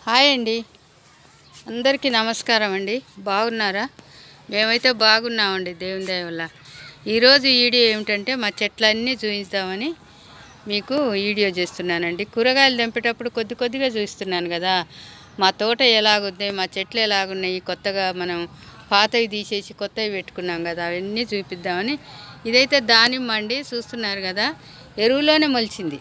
Hi అండి అందరికీ నమస్కారం అండి బాగున్నారా మేమైతే బాగున్నామండి దేవుని దయ వల్ల ఈరోజు వీడియో ఏమిటంటే మా చెట్లన్నీ చూపిస్తామని మీకు వీడియో చేస్తున్నానండి కూరగాయలు తెంపేటప్పుడు కొద్ది కొద్దిగా చూపిస్తున్నాను కదా మా తోట ఎలాగుంది మా చెట్లు ఎలాగున్నాయి కొత్తగా మనం పాతవి తీసేసి కొత్తవి పెట్టుకున్నాం కదా అవన్నీ చూపిద్దామని ఇదైతే దానిమ్మ అండి చూస్తున్నారు కదా ఎరువులోనే మొలిచింది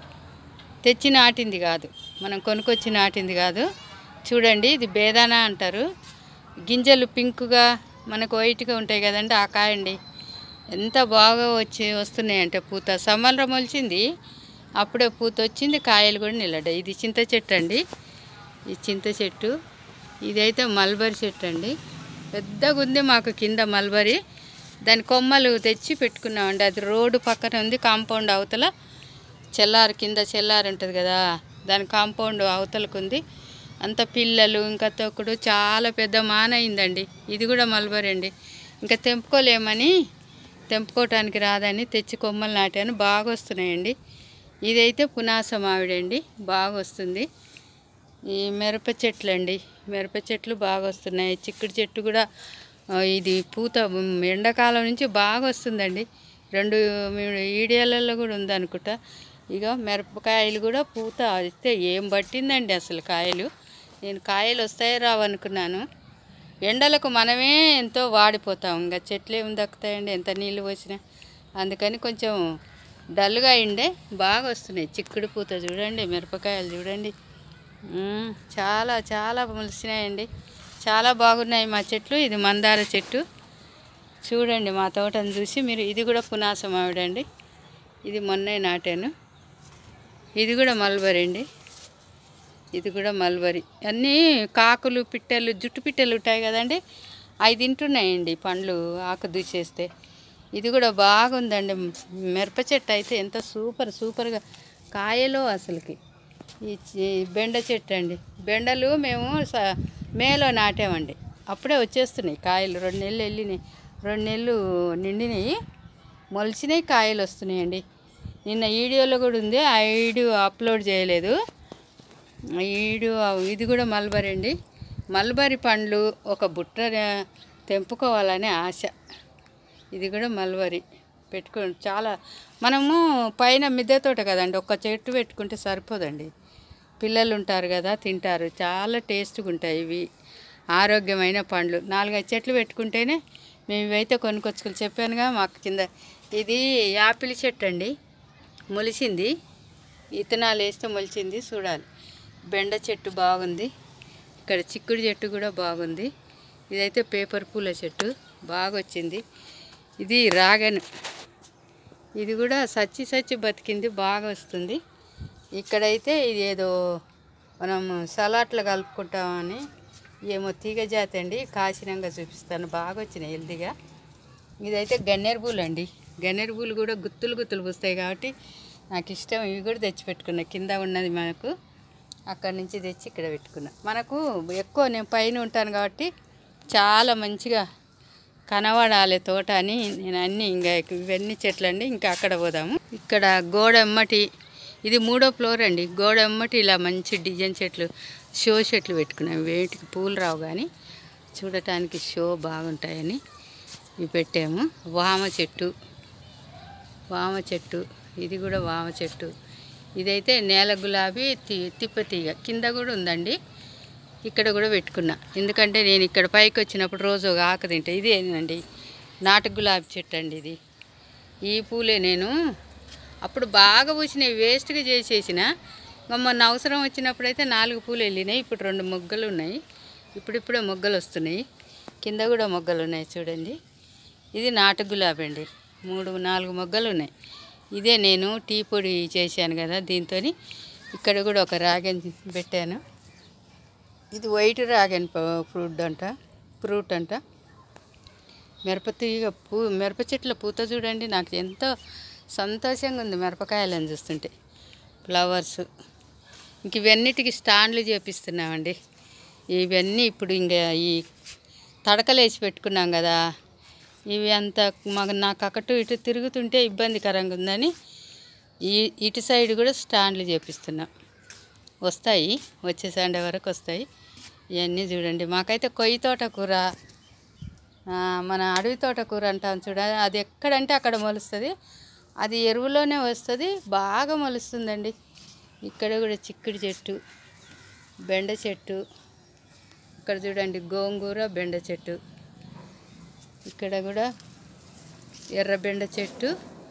తెచ్చి నాటింది కాదు మనం కొనుక్కొచ్చి నాటింది కాదు చూడండి ఇది బేదానా అంటారు గింజలు పింక్గా మనకు వైట్గా ఉంటాయి కదండి ఆ కాయ అండి ఎంత బాగా వచ్చి వస్తున్నాయంటే పూత సమ్మర్లో మొలిచింది అప్పుడే పూత వచ్చింది కాయలు కూడా నిలడ్డాయి ఇది చింత చెట్టు అండి ఈ చింత చెట్టు ఇదైతే మల్బరీ చెట్టు అండి పెద్దగా ఉంది మాకు కింద మల్బరీ దాని కొమ్మలు తెచ్చి పెట్టుకున్నామండి అది రోడ్డు పక్కన ఉంది కాంపౌండ్ అవతల చెల్లారు కింద చెల్లారు ఉంటుంది కదా దాని కాంపౌండ్ అవతలకు ఉంది అంత పిల్లలు ఇంకా తొక్కుడు చాలా పెద్ద మాన అయిందండి ఇది కూడా మల్బరీ అండి ఇంకా తెంపుకోలేమని తెంపుకోవటానికి రాదని తెచ్చి కొమ్మలు నాటాను బాగా వస్తున్నాయండి ఇదైతే పునాస మామిడండి బాగా వస్తుంది ఈ మిరప చెట్లు అండి మిరప చెట్లు బాగా వస్తున్నాయి చిక్కుడు చెట్టు కూడా ఆ, ఇది పూత ఉమ్, ఎండాకాలం నుంచి బాగా వస్తుందండి రెండు మూడు ఈడియాలలో కూడా ఉందనుకుంటా ఇక మిరపకాయలు కూడా పూత అయితే ఏం పట్టిందండి అసలు కాయలు నేను కాయలు వస్తాయో రావనుకున్నాను ఎండలకు మనమే ఎంతో వాడిపోతాం ఇంకా చెట్లు ఏమి దక్కుతాయండి ఎంత నీళ్ళు పోసినా అందుకని కొంచెం డల్గా అయిండే బాగా వస్తున్నాయి చిక్కుడు పూత చూడండి మిరపకాయలు చూడండి మ్మ్. చాలా చాలా మొలిసినాయండి చాలా బాగున్నాయి మా చెట్లు ఇది మందార చెట్టు చూడండి మా తోటను చూసి మీరు ఇది కూడా పునాస మామిడండి ఇది మొన్నే నాటాను ఇది కూడా మల్బరీ అండి ఇది కూడా మల్బరీ అన్నీ కాకులు పిట్టలు జుట్టు పిట్టలు ఉంటాయి కదండి అవి తింటున్నాయండి పండ్లు ఆకు దూసేస్తే ఇది కూడా బాగుందండి మిరప చెట్టు అయితే ఎంత సూపర్ సూపర్గా కాయలో అసలుకి ఈ చి- బెండ చెట్టు అండి బెండలు మేము స మేలో నాటామండి అప్పుడే వచ్చేస్తున్నాయి కాయలు రెండు నెలలు వెళ్ళినాయి రెండు నెలలు నిండినాయి మొలిచినాయి కాయలు వస్తున్నాయండి నిన్న వీడియోలో కూడా ఉంది ఆ వీడియో అప్లోడ్ చేయలేదు ఈడు ఇది కూడా మల్బరీ అండి మల్బరీ పండ్లు ఒక బుట్ట తెంపుకోవాలనే ఆశ ఇది కూడా మల్బరీ పెట్టుకో చాలా మనము పైన మిద్దె తోట కదండి ఒక్క చెట్టు పెట్టుకుంటే సరిపోదండి పిల్లలు ఉంటారు కదా తింటారు చాలా టేస్ట్గా ఉంటాయి ఇవి ఆరోగ్యమైన పండ్లు నాలుగైదు చెట్లు పెట్టుకుంటేనే మేము ఇవైతే కొనుక్కొచ్చుకొని చెప్పానుగా మాకు కింద ఇది యాపిల్ చెట్టు అండి మొలిసింది ఇత్తనాలు వేస్తే మొలిచింది చూడాలి బెండ చెట్టు బాగుంది ఇక్కడ చిక్కుడు చెట్టు కూడా బాగుంది ఇదైతే పేపర్ పూల చెట్టు బాగా వచ్చింది ఇది రాగన్ ఇది కూడా సచ్చి సచ్చి బతికింది బాగా వస్తుంది ఇక్కడైతే ఇది ఏదో మనం సలాట్లు కలుపుకుంటామని ఏమో తీగ జాతి అండి కాసినంగా చూపిస్తాను బాగా వచ్చినాయి హెల్దీగా ఇదైతే గన్నేరు పూలు అండి గన్నేరు పూలు కూడా గుత్తులు గుత్తులు పూస్తాయి కాబట్టి నాకు ఇష్టం ఇవి కూడా తెచ్చి పెట్టుకున్నా కింద ఉన్నది మనకు అక్కడి నుంచి తెచ్చి ఇక్కడ పెట్టుకున్నా మనకు ఎక్కువ నేను పైన ఉంటాను కాబట్టి చాలా మంచిగా కనబడాలి తోట అని నేను అన్నీ ఇంకా ఇవన్నీ చెట్లు అండి ఇంకా అక్కడ పోదాము ఇక్కడ గోడ ఎమ్మటి ఇది మూడో ఫ్లోర్ అండి గోడ ఎమ్మటి ఇలా మంచి డిజైన్ చెట్లు షో చెట్లు పెట్టుకున్నాం వేటికి పూలు రావు కానీ చూడటానికి షో బాగుంటాయని ఇవి పెట్టాము వామ చెట్టు వామ చెట్టు ఇది కూడా వామ చెట్టు ఇదైతే నేల గులాబీ తి తిప్పతీగ కింద కూడా ఉందండి ఇక్కడ కూడా పెట్టుకున్నా ఎందుకంటే నేను ఇక్కడ పైకి వచ్చినప్పుడు రోజు ఒక ఆకు తింటా ఇది ఏంటండి నాటు గులాబీ చెట్టు అండి ఇది ఈ పూలే నేను అప్పుడు బాగా పూసినాయి వేస్ట్గా చేసేసిన ఇంకా మొన్న అవసరం వచ్చినప్పుడైతే నాలుగు పూలు వెళ్ళినాయి ఇప్పుడు రెండు మొగ్గలు ఉన్నాయి ఇప్పుడిప్పుడే మొగ్గలు వస్తున్నాయి కింద కూడా మొగ్గలు ఉన్నాయి చూడండి ఇది నాటు గులాబీ అండి మూడు నాలుగు మొగ్గలు ఉన్నాయి ఇదే నేను టీ పొడి చేశాను కదా దీంతో ఇక్కడ కూడా ఒక రాగన్ పెట్టాను ఇది వైట్ రాగన్ ఫ్రూట్ అంట ఫ్రూట్ అంట మిరప తీగ పూ మిరప చెట్ల పూత చూడండి నాకు ఎంతో సంతోషంగా ఉంది మిరపకాయలను చూస్తుంటే ఫ్లవర్స్ ఇంక ఇవన్నిటికి స్టాండ్లు చేపిస్తున్నామండి ఇవన్నీ ఇప్పుడు ఇంకా ఈ తడకలు వేసి పెట్టుకున్నాం కదా ఇవి అంత మాకు నాకు అకటు ఇటు తిరుగుతుంటే ఇబ్బందికరంగా ఉందని ఈ ఇటు సైడ్ కూడా స్టాండ్లు చేపిస్తున్నాం వస్తాయి వచ్చే సండే వరకు వస్తాయి ఇవన్నీ చూడండి మాకైతే కొయ్యి తోట కూర ఆ, మన అడవి తోట కూర అంటాం చూడ అది ఎక్కడంటే అక్కడ మొలుస్తుంది అది ఎరువులోనే వస్తుంది బాగా మొలుస్తుందండి ఇక్కడ కూడా చిక్కుడు చెట్టు బెండ చెట్టు ఇక్కడ చూడండి గోంగూర బెండ చెట్టు ఇక్కడ కూడా ఎర్ర బెండ చెట్టు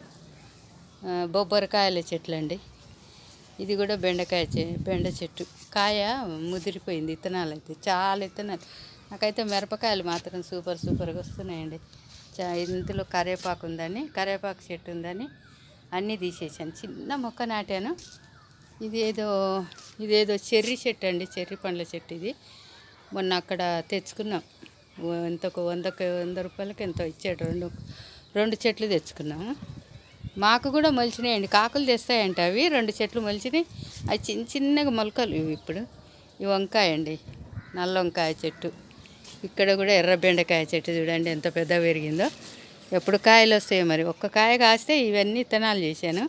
ఆ, బొబ్బరికాయల చెట్లు అండి ఇది కూడా బెండకాయ చె బెండ చెట్టు కాయ ముదిరిపోయింది విత్తనాలు అయితే చాలా విత్తనాలు నాకైతే మిరపకాయలు మాత్రం సూపర్ సూపర్గా వస్తున్నాయండి చా ఇందులో కరివేపాకు ఉందని కరివేపాకు చెట్టు ఉందని అన్నీ తీసేసాను చిన్న మొక్క నాటాను ఇది ఏదో ఇదేదో చెర్రీ చెట్టు అండి చెర్రీ పండ్ల చెట్టు ఇది మొన్న అక్కడ తెచ్చుకున్నాం ఓ- ఎంతకు వందకు వంద రూపాయలకి ఎంతో ఇచ్చాడు రెండు రెండు చెట్లు తెచ్చుకున్నాము మాకు కూడా మొలిచినాయండి కాకులు తెస్తాయంట అవి రెండు చెట్లు మొలిచినాయి అవి చిన్న చిన్నగా మొలకలు ఇవి ఇప్పుడు ఈ వంకాయ అండి నల్ల వంకాయ చెట్టు ఇక్కడ కూడా ఎర్ర బెండకాయ చెట్టు చూడండి ఎంత పెద్ద పెరిగిందో ఎప్పుడు కాయలు వస్తాయో మరి ఒక్క కాయ కాస్తే ఇవన్నీ ఇత్తనాలు చేశాను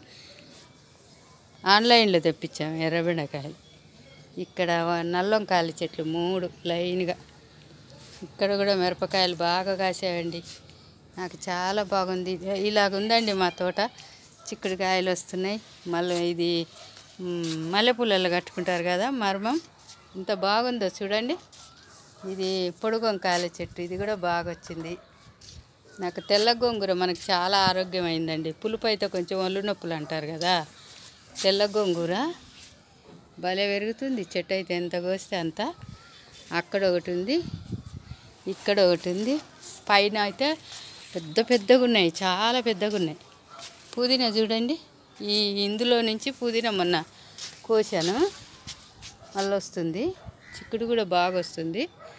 ఆన్లైన్లో తెప్పించాము ఎర్ర బెండకాయలు ఇక్కడ వ- నల్ల వంకాయల చెట్లు మూడు లైన్గా ఇక్కడ కూడా మిరపకాయలు బాగా కాసాయండి నాకు చాలా బాగుంది ఇలాగ ఉందండి మా తోట చిక్కుడుకాయలు వస్తున్నాయి మళ్ళీ ఇది మ్, మల్లెపూలలో కట్టుకుంటారు కదా మర్మం ఇంత బాగుందో చూడండి ఇది పొడుగు వంకాయల చెట్టు ఇది కూడా బాగా వచ్చింది నాకు తెల్ల గోంగూర మనకు చాలా ఆరోగ్యమైందండి పులుపు అయితే కొంచెం ఒళ్ళు నొప్పులు అంటారు కదా తెల్ల గోంగూర భలే పెరుగుతుంది చెట్టు అయితే ఎంత కోస్తే అంత అక్కడ ఒకటి ఉంది ఇక్కడ ఒకటి ఉంది పైన అయితే పెద్ద పెద్దగా ఉన్నాయి చాలా పెద్దగా ఉన్నాయి పుదీనా చూడండి ఈ ఇందులో నుంచి పుదీనా మొన్న కోసాను మళ్ళీ వస్తుంది చిక్కుడు కూడా బాగా వస్తుంది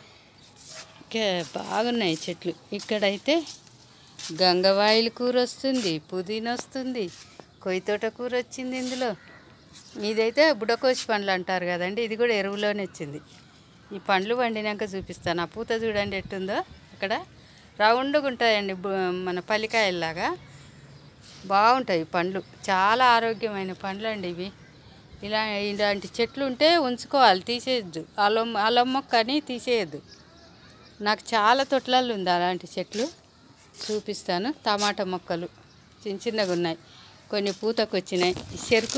ఇంకా బాగున్నాయి చెట్లు ఇక్కడైతే గంగవాయిల కూర వస్తుంది పుదీనా వస్తుంది కొయ్యతోట కూర వచ్చింది ఇందులో ఇదైతే బుడకోసి పండ్లు అంటారు కదండి ఇది కూడా ఎరువులోనే వచ్చింది ఈ పండ్లు పండినాక చూపిస్తాను ఆ పూత చూడండి ఎట్టుందో అక్కడ రౌండ్గా ఉంటాయండి బు- మన పల్లికాయల్లాగా బాగుంటాయి ఈ పండ్లు చాలా ఆరోగ్యమైన పండ్లు అండి ఇవి ఇలా ఇలాంటి చెట్లు ఉంటే ఉంచుకోవాలి తీసేయద్దు అల్లం అల్లం మొక్క అని తీసేయద్దు నాకు చాలా తొట్లలో ఉంది అలాంటి చెట్లు చూపిస్తాను టమాటా మొక్కలు చిన్న చిన్నగా ఉన్నాయి కొన్ని పూతకు వచ్చినాయి ఈ చెరుకు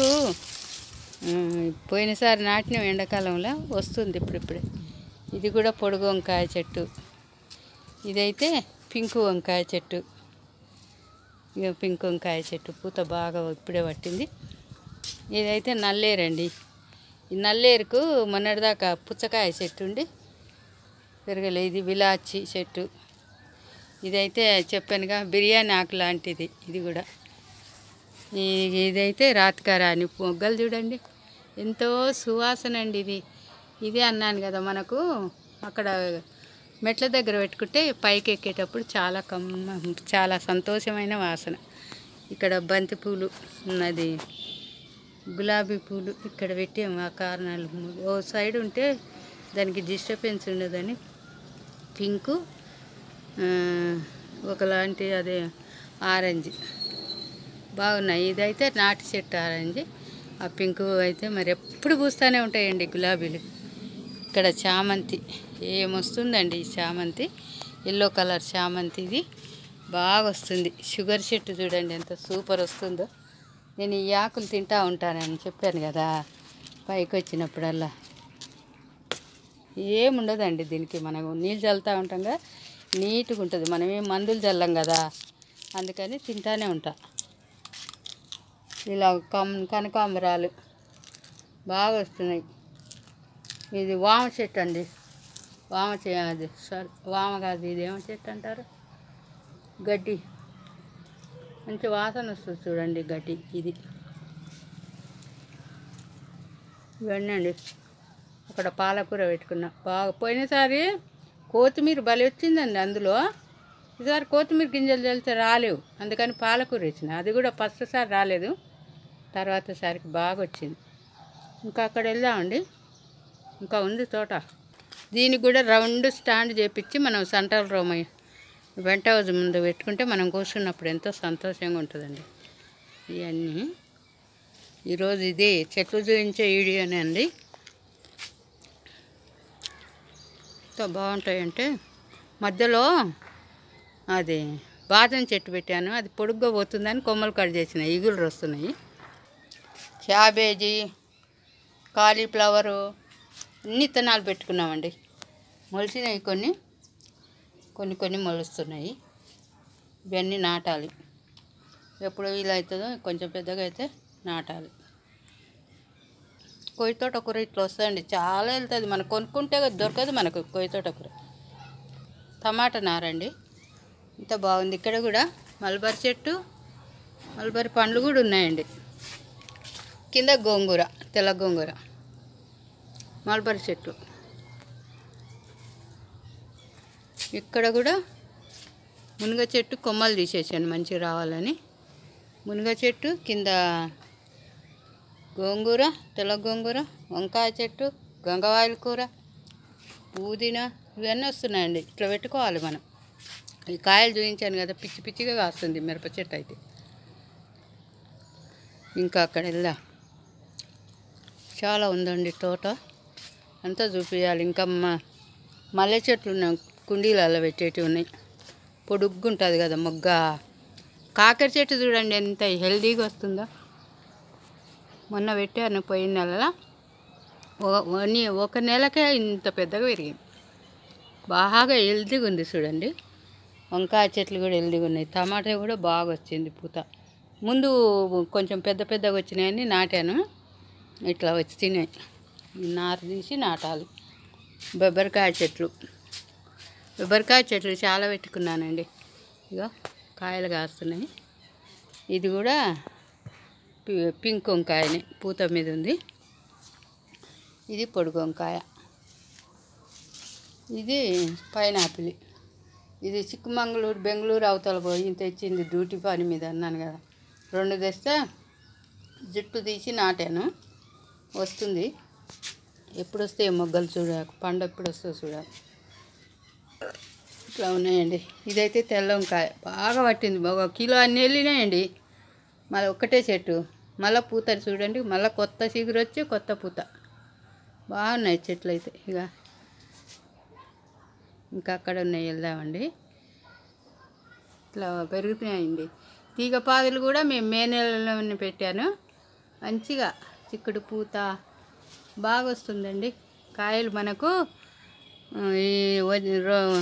ఉమ్, పోయినసారి నాటిన ఎండాకాలంలో వస్తుంది ఇప్పుడిప్పుడే ఇది కూడా పొడుగు వంకాయ చెట్టు ఇదైతే పింకు వంకాయ చెట్టు ఇక పింక్ వంకాయ చెట్టు పూత బాగా ఇప్పుడే పట్టింది ఇదైతే నల్లేరండి ఈ నల్లేరుకు మొన్నటిదాకా పుచ్చకాయ చెట్టు ఉండి పెరగలే ఇది విలాచి చెట్టు ఇదైతే చెప్పానుగా బిర్యానీ ఆకు లాంటిది ఇది కూడా ఈ ఇదైతే రాత్కారా అని మొగ్గలు చూడండి ఎంతో సువాసన అండి ఇది ఇదే అన్నాను కదా మనకు అక్కడ మెట్ల దగ్గర పెట్టుకుంటే పైకి ఎక్కేటప్పుడు చాలా కమ్మ చాలా సంతోషమైన వాసన ఇక్కడ బంతి పూలు ఉన్నది గులాబీ పూలు ఇక్కడ పెట్టాము ఆ కారణాలు ఓ సైడ్ ఉంటే దానికి డిస్టర్బెన్స్ ఉండదని పింకు ఆ, ఒకలాంటి అదే ఆరెంజ్ బాగున్నాయి ఇదైతే నాటి చెట్టు ఆరెంజ్ ఆ పింక్ అయితే మరి ఎప్పుడు పూస్తూనే ఉంటాయండి గులాబీలు ఇక్కడ చామంతి ఏమొస్తుందండి ఈ చామంతి ఎల్లో కలర్ చామంతి ఇది బాగా వస్తుంది షుగర్ చెట్టు చూడండి ఎంత సూపర్ వస్తుందో నేను ఈ ఆకులు తింటా ఉంటానని చెప్పాను కదా పైకి వచ్చినప్పుడల్లా ఏముండదండి దీనికి మనం నీళ్ళు చల్లుతూ ఉంటాం కదా నీట్గా ఉంటుంది మనం ఏం మందులు చల్లం కదా అందుకని తింటానే ఉంటా ఇలా కమ్ కనకాంబరాలు బాగా వస్తున్నాయి ఇది వామ చెట్టు అండి వామ చె అది సారీ వామ కాదు ఇది ఏమ చెట్టు అంటారు గడ్డి మంచి వాసన వస్తుంది చూడండి గడ్డి ఇది ఇవన్నీ అండి అక్కడ పాలకూర పెట్టుకున్నా బాగా పోయినసారి కొత్తిమీర భలే వచ్చిందండి అందులో ఈసారి కొత్తిమీర గింజలు చల్లితే రాలేవు అందుకని పాలకూర వేసిన అది కూడా ఫస్ట్ సారి రాలేదు తర్వాత సారికి బాగా వచ్చింది ఇంకా అక్కడ వెళ్దామండి ఇంకా ఉంది తోట దీనికి కూడా రౌండ్ స్టాండ్ చేపించి మనం సెంట్రల్ రూమ్ వెంట హౌస్ ముందు పెట్టుకుంటే మనం కూర్చున్నప్పుడు ఎంతో సంతోషంగా ఉంటుందండి ఇవన్నీ ఈరోజు ఇది చెట్లు చూపించే వీడియోనే అండి ఎంత బాగుంటాయంటే మధ్యలో అది బాదం చెట్టు పెట్టాను అది పొడుగ్గా పోతుందని కొమ్మలు కట్ చేసిన ఈగులు వస్తున్నాయి క్యాబేజీ కాలీఫ్లవరు అన్ని విత్తనాలు పెట్టుకున్నామండి మొలిచినాయి కొన్ని కొన్ని కొన్ని మొలుస్తున్నాయి ఇవన్నీ నాటాలి ఎప్పుడు వీలవుతుందో కొంచెం పెద్దగా అయితే నాటాలి కొయ్య తోటకూర ఇట్లా వస్తుందండి చాలా వెళ్తుంది మనం కొనుక్కుంటే దొరకదు మనకు కొయ్య తోటకూర టమాటా నారండి ఇంత బాగుంది ఇక్కడ కూడా మల్బరీ చెట్టు మల్బరీ పండ్లు కూడా ఉన్నాయండి కింద గోంగూర తెల్ల గోంగూర మల్బరీ చెట్టు ఇక్కడ కూడా మునగ చెట్టు కొమ్మలు తీసేసాను మంచిగా రావాలని మునగ చెట్టు కింద గోంగూర తెల్ల గోంగూర వంకాయ చెట్టు గంగవాయల కూర పుదీనా ఇవన్నీ వస్తున్నాయండి ఇట్లా పెట్టుకోవాలి మనం ఈ కాయలు చూపించాను కదా పిచ్చి పిచ్చిగా కాస్తుంది మిరప చెట్టు అయితే ఇంకా అక్కడ వెళ్దా చాలా ఉందండి తోట అంతా చూపించాలి ఇంకా మా మల్లె చెట్లు ఉన్నాయి కుండీలలో పెట్టేటివి ఉన్నాయి పొడుగ్గుంటుంది కదా మొగ్గ కాకర చెట్టు చూడండి ఎంత హెల్దీగా వస్తుందో మొన్న పెట్టాను పోయిన నెలలో ఒక వన్- ఒక నెలకే ఇంత పెద్దగా పెరిగింది బాగా హెల్దీగా ఉంది చూడండి వంకాయ చెట్లు కూడా హెల్దీగా ఉన్నాయి టమాటా కూడా బాగా వచ్చింది పూత ముందు కొంచెం పెద్ద పెద్దగా వచ్చినాయని నాటాను ఇట్లా వచ్చి తినాయి ఈ నారు తీసి నాటాలి బొబ్బరికాయ చెట్లు బొబ్బరికాయ చెట్లు చాలా పెట్టుకున్నానండి ఇగో కాయలు కాస్తున్నాయి ఇది కూడా పి- పింక్ వంకాయని పూత మీద ఉంది ఇది పొడుగు వంకాయ ఇది పైనాపిల్ ఇది చిక్కమంగళూరు బెంగళూరు అవతల పోయి తెచ్చింది డ్యూటీ పని మీద అన్నాను కదా రెండు తెస్తే జుట్టు తీసి నాటాను వస్తుంది ఎప్పుడు వస్తాయి మొగ్గలు చూడ పండు ఎప్పుడు వస్తుందో చూడాలి ఇట్లా ఉన్నాయండి ఇదైతే తెల్ల వంకాయ బాగా పట్టింది ఒక కిలో అన్ని వెళ్ళినాయండి మళ్ళీ ఒక్కటే చెట్టు మళ్ళీ పూత చూడండి మళ్ళీ కొత్త చిగురు వచ్చి కొత్త పూత బాగున్నాయి చెట్లు అయితే ఇక ఇంకా అక్కడ ఉన్నాయి వెళ్దామండి ఇట్లా పెరుగుతున్నాయండి తీగ పాదులు కూడా మేము మే నెలలోనే పెట్టాను మంచిగా చిక్కుడు పూత బాగా వస్తుందండి కాయలు మనకు ఆ, ఈ వ- రో-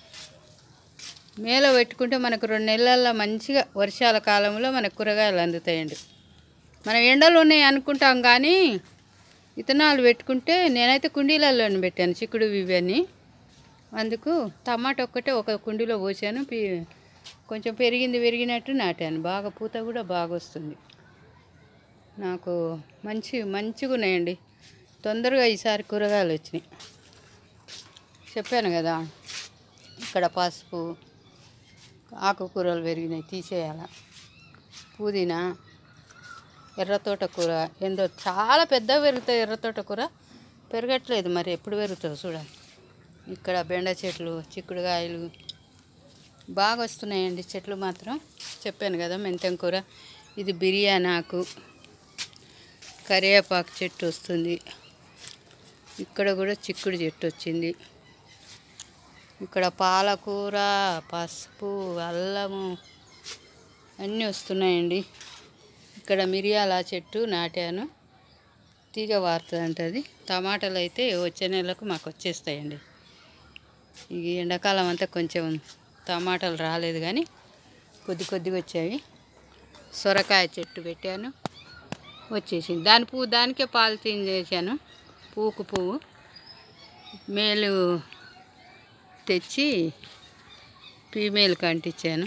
మేలో పెట్టుకుంటే మనకు రెండు నెలల్లో మంచిగా వర్షాల కాలంలో మనకు కూరగాయలు అందుతాయండి మనం ఎండలు ఉన్నాయి అనుకుంటాం కానీ విత్తనాలు పెట్టుకుంటే నేనైతే కుండీలలోనే పెట్టాను చిక్కుడు ఇవన్నీ అందుకు టమాటా ఒక్కటే ఒక కుండీలో పోసాను పి- కొంచెం పెరిగింది పెరిగినట్టు నాటాను బాగా పూత కూడా బాగా వస్తుంది నాకు మంచి మంచిగా ఉన్నాయండి తొందరగా ఈసారి కూరగాయలు వచ్చినాయి చెప్పాను కదా ఇక్కడ పసుపు ఆకుకూరలు పెరిగినాయి తీసేయాల పుదీనా ఎర్ర తోటకూర ఏందో చాలా పెద్దగా పెరుగుతాయి ఎర్ర తోటకూర పెరగట్లేదు మరి ఎప్పుడు పెరుగుతుందో చూడాలి ఇక్కడ బెండ చెట్లు చిక్కుడుకాయలు బాగా వస్తున్నాయండి చెట్లు మాత్రం చెప్పాను కదా మెంతం కూర ఇది బిర్యానీ ఆకు కరివేపాకు చెట్టు వస్తుంది ఇక్కడ కూడా చిక్కుడు చెట్టు వచ్చింది ఇక్కడ పాలకూర పసుపు అల్లము అన్నీ వస్తున్నాయండి ఇక్కడ మిరియాల చెట్టు నాటాను తీగ వారుతుంది అది టమాటాలు అయితే వచ్చే నెలకు మాకు వచ్చేస్తాయండి ఈ ఎండాకాలం అంతా కొంచెం టమాటాలు రాలేదు కానీ కొద్ది కొద్దిగా వచ్చాయి సొరకాయ చెట్టు పెట్టాను వచ్చేసింది దాని పువ్వు దానికే పాలిథీన్ చేశాను పువ్వుకు పువ్వు మేలు తెచ్చి ఫీమేల్కి అంటించాను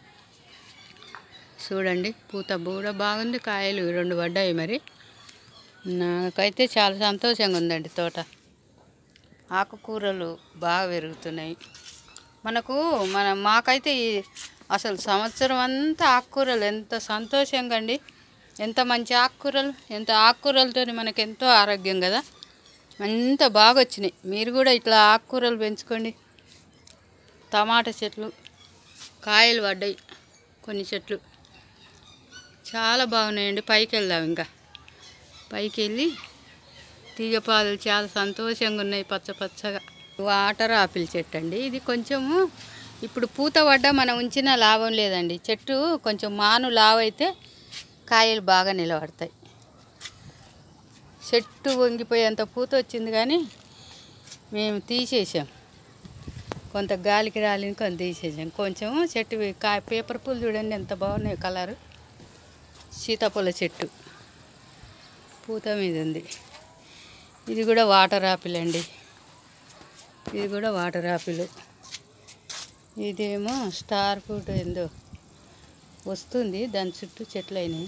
చూడండి పూత కూడా బాగుంది కాయలు రెండు పడ్డాయి మరి నాకైతే చాలా సంతోషంగా ఉందండి తోట ఆకుకూరలు బాగా పెరుగుతున్నాయి మనకు మన మాకైతే ఈ అసలు సంవత్సరం అంతా ఆకుకూరలు ఎంత సంతోషంగా అండి ఎంత మంచి ఆకుకూరలు ఎంత ఆకుకూరలతో మనకు ఎంతో ఆరోగ్యం కదా అంత బాగా వచ్చినాయి మీరు కూడా ఇట్లా ఆకుకూరలు పెంచుకోండి టమాటా చెట్లు కాయలు పడ్డాయి కొన్ని చెట్లు చాలా బాగున్నాయండి పైకి వెళ్దాం ఇంకా పైకి వెళ్ళి తీగ పాదులు చాలా సంతోషంగా ఉన్నాయి పచ్చ పచ్చగా వాటర్ ఆపిల్ చెట్టు అండి ఇది కొంచెము ఇప్పుడు పూత పడ్డా మనం ఉంచిన లాభం లేదండి చెట్టు కొంచెం మాను లావైతే కాయలు బాగా నిలబడతాయి చెట్టు వంగిపోయేంత పూత వచ్చింది కానీ మేము తీసేసాం కొంత గాలికి రాలింది కొంత తీసేసాం కొంచెం చెట్టు కాయ పేపర్ పూలు చూడండి ఎంత బాగున్నాయి కలరు సీతాఫల చెట్టు పూత మీద ఉంది ఇది కూడా వాటర్ ఆపిల్ అండి ఇది కూడా వాటర్ ఆపిల్ ఇదేమో స్టార్ ఫ్రూట్ ఏందో వస్తుంది దాని చుట్టూ చెట్లు అయినాయి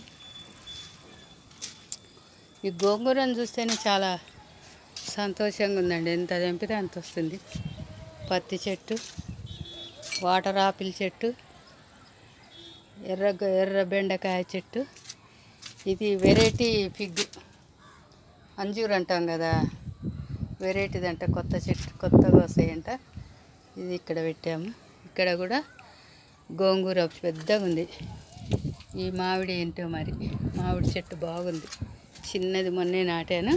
ఈ గోంగూరను చూస్తేనే చాలా సంతోషంగా ఉందండి ఎంత తెంపితే అంత వస్తుంది పత్తి చెట్టు వాటర్ ఆపిల్ చెట్టు ఎర్ర గ- ఎర్ర బెండకాయ చెట్టు ఇది వెరైటీ ఫిగ్ అంజూర్ అంటాం కదా వెరైటీది అంట కొత్త చెట్టు కొత్తగా వస్తాయంట ఇది ఇక్కడ పెట్టాము ఇక్కడ కూడా గోంగూర పెద్దగా ఉంది ఈ మామిడి ఏంటో మరి మామిడి చెట్టు బాగుంది చిన్నది మొన్నే నాటాను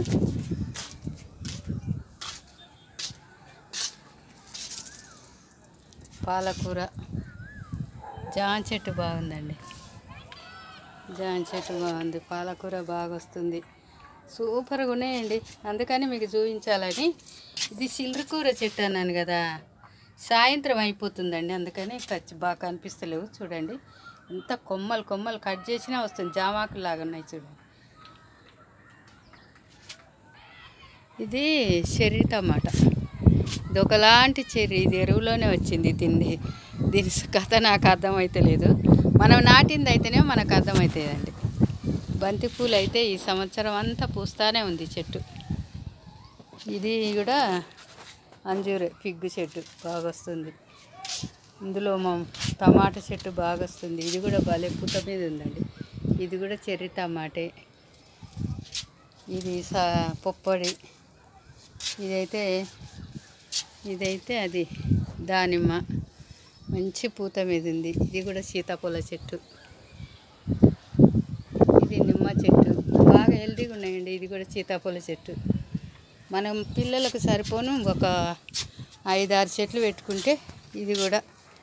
పాలకూర జామ చెట్టు బాగుందండి జామ చెట్టు బాగుంది పాలకూర బాగా వస్తుంది సూపర్గా ఉన్నాయండి అందుకని మీకు చూపించాలని ఇది సిల్రకూర చెట్టు అన్నాను కదా సాయంత్రం అయిపోతుందండి అందుకని ఖర్చు బాగా కనిపిస్తలేవు చూడండి ఎంత కొమ్మలు కొమ్మలు కట్ చేసినా వస్తుంది జామాకులు లాగా ఉన్నాయి చూడండి ఇది చెర్రీ టమాటా ఇది ఒకలాంటి చెర్రీ ఇది ఎరువులోనే వచ్చింది తింది దీని కథ నాకు అర్థమైతే లేదు మనం నాటింది అయితేనే మనకు అర్థమవుతుందండి బంతి పూలు అయితే ఈ సంవత్సరం అంతా పూస్తానే ఉంది చెట్టు ఇది కూడా అంజూరే పిగ్గు చెట్టు బాగా వస్తుంది ఇందులో మా టమాటా చెట్టు బాగా వస్తుంది ఇది కూడా భలే పూత మీద ఉందండి ఇది కూడా చెర్రీ టమాటే ఇది సా పొప్పడి ఇదైతే ఇదైతే అది దానిమ్మ మంచి పూత మీద ఉంది ఇది కూడా సీతాఫల చెట్టు ఇది నిమ్మ చెట్టు బాగా హెల్తీగా ఉన్నాయండి ఇది కూడా సీతాఫల చెట్టు మనం పిల్లలకు సరిపోను ఒక ఐదారు చెట్లు పెట్టుకుంటే ఇది కూడా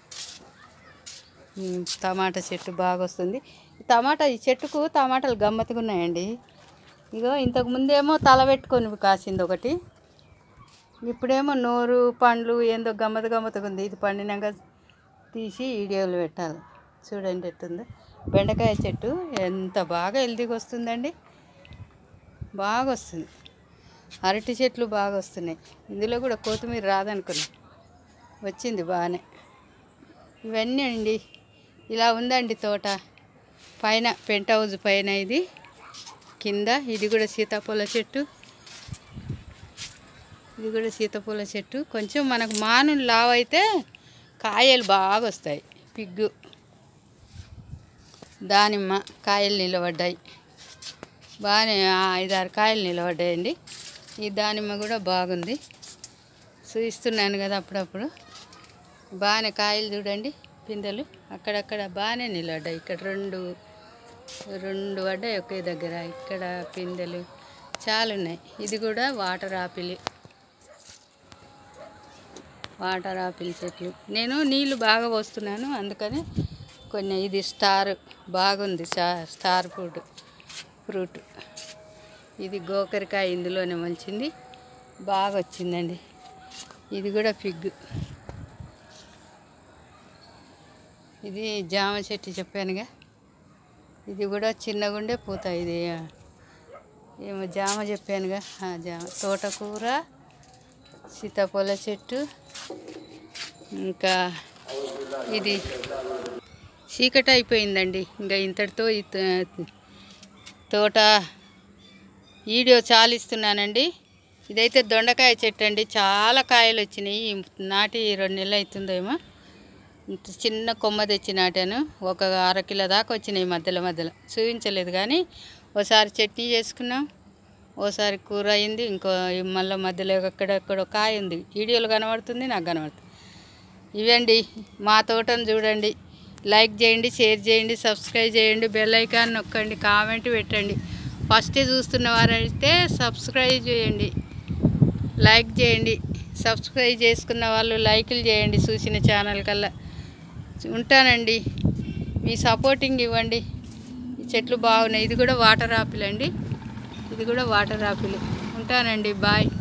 ఉమ్, టమాటా చెట్టు బాగా వస్తుంది ఈ టమాటా ఈ చెట్టుకు టమాటాలు గమ్మత్తుగా ఉన్నాయండి ఇగో ఇంతకు ముందేమో తల పెట్టుకొని కాసింది ఒకటి ఇప్పుడేమో నోరు పండ్లు ఏందో గమ్మత్ గమ్మత్తుగా ఉంది ఇది పండినాక తీసి వీడియోలు పెట్టాలి చూడండి ఎట్టుందో బెండకాయ చెట్టు ఎంత బాగా హెల్తీగా వస్తుందండి బాగా వస్తుంది అరటి చెట్లు బాగా వస్తున్నాయి ఇందులో కూడా కొత్తిమీర రాదనుకున్నా వచ్చింది బాగానే ఇవన్నీ అండి ఇలా ఉందండి తోట పైన పెంట్ హౌస్ పైన ఇది కింద ఇది కూడా సీతాఫల చెట్టు ఇది కూడా సీతాఫల చెట్టు కొంచెం మనకు మాను లావు అయితే కాయలు బాగా వస్తాయి పిగ్గు దానిమ్మ కాయలు నిలబడ్డాయి బాగానే ఆ ఐదారు కాయలు నిలబడ్డాయండి ఈ దానిమ్మ కూడా బాగుంది చూపిస్తున్నాను కదా అప్పుడప్పుడు బాగానే కాయలు చూడండి పిందెలు అక్కడక్కడ బాగానే నిలబడ్డాయి ఇక్కడ రెండు రెండు పడ్డాయి ఒకే దగ్గర ఇక్కడ పిందెలు చాలా ఉన్నాయి ఇది కూడా వాటర్ ఆపిల్ వాటర్ ఆపిల్ చెట్లు నేను నీళ్ళు బాగా పోస్తున్నాను అందుకని కొన్ని ఇది స్టార్ బాగుంది స్టా- స్టార్ ఫ్రూట్ ఫ్రూట్ ఇది గోకరికాయ ఇందులోనే మంచింది బాగా వచ్చిందండి ఇది కూడా ఫిగ్ ఇది జామ చెట్టు చెప్పానుగా ఇది కూడా చిన్నగుండే పూత ఇది ఏమో జామ చెప్పానుగా ఆ జామ తోటకూర సీతాఫల చెట్టు ఇంకా ఇది చీకటి అయిపోయిందండి ఇంకా ఇంతటితో ఈ తో- తోట వీడియో చాలిస్తున్నానండి ఇదైతే దొండకాయ చెట్టు అండి చాలా కాయలు వచ్చినాయి నాటి రెండు నెలలు అవుతుందేమో ఇంత చిన్న కొమ్మ తెచ్చి నాటాను ఒక అర కిలో దాకా వచ్చినాయి మధ్యలో మధ్యలో చూపించలేదు కానీ ఓసారి చట్నీ చేసుకున్నాం ఓసారి కూర అయింది ఇంకో మళ్ళీ మధ్యలో ఎక్కడెక్కడో కాయ ఉంది వీడియోలో కనబడుతుంది నాకు కనబడుతుంది ఇవండి మా తోటను చూడండి లైక్ చేయండి షేర్ చేయండి సబ్స్క్రైబ్ చేయండి బెల్ ఐకాన్ నొక్కండి కామెంట్ పెట్టండి ఫస్ట్ చూస్తున్న వారైతే సబ్స్క్రైబ్ చేయండి లైక్ చేయండి సబ్స్క్రైబ్ చేసుకున్న వాళ్ళు లైకులు చేయండి చూసిన ఛానల్ కల్లా ఉంటానండి మీ సపోర్టింగ్ ఇవ్వండి ఈ చెట్లు బాగున్నాయి ఇది కూడా వాటర్ ఆపిల్ అండి ఇది కూడా వాటర్ ఆపిల్ ఉంటానండి బాయ్